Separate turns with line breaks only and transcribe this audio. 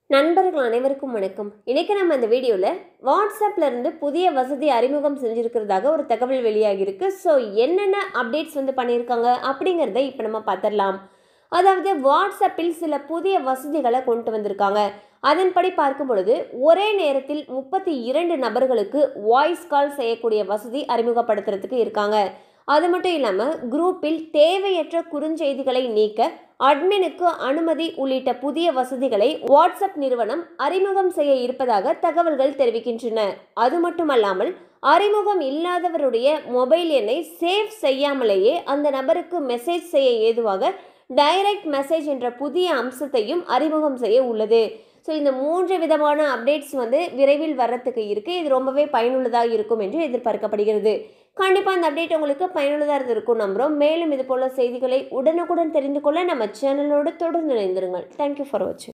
நண்பர்கள் அனைவருக்கும் வணக்கம் இன்னைக்கு நம்ம இந்த வீடியோவில் வாட்ஸ்அப்ல இருந்து புதிய வசதி அறிமுகம் செஞ்சுருக்கிறதாக ஒரு தகவல் வெளியாகியிருக்கு ஸோ என்னென்ன அப்டேட்ஸ் வந்து பண்ணியிருக்காங்க அப்படிங்கிறத இப்போ நம்ம பார்த்துடலாம் அதாவது வாட்ஸ்அப்பில் சில புதிய வசதிகளை கொண்டு வந்திருக்காங்க அதன்படி பார்க்கும் பொழுது ஒரே நேரத்தில் முப்பத்தி இரண்டு நபர்களுக்கு வாய்ஸ் கால் செய்யக்கூடிய வசதி அறிமுகப்படுத்துறதுக்கு இருக்காங்க அது மட்டும் இல்லாமல் குரூப்பில் தேவையற்ற குறுஞ்செய்திகளை நீக்க அட்மினுக்கு அனுமதி உள்ளிட்ட புதிய வசதிகளை வாட்ஸ்அப் நிறுவனம் அறிமுகம் செய்ய இருப்பதாக தகவல்கள் தெரிவிக்கின்றன அது மட்டுமல்லாமல் அறிமுகம் இல்லாதவருடைய மொபைல் எண்ணை சேவ் செய்யாமலேயே அந்த நபருக்கு மெசேஜ் செய்ய ஏதுவாக டைரக்ட் மெசேஜ் என்ற புதிய அம்சத்தையும் அறிமுகம் செய்ய உள்ளது ஸோ இந்த மூன்று விதமான அப்டேட்ஸ் வந்து விரைவில் வர்றதுக்கு இருக்குது இது ரொம்பவே பயனுள்ளதாக இருக்கும் என்று எதிர்பார்க்கப்படுகிறது கண்டிப்பாக இந்த அப்டேட் உங்களுக்கு பயனுள்ளதாக இருந்திருக்கும் நம்புகிறோம் மேலும் இது போல செய்திகளை உடனுக்குடன் தெரிந்து கொள்ள நம்ம சேனலோடு தொடர்ந்து இணைந்திருங்கள் தேங்க்யூ ஃபார் வாட்சிங்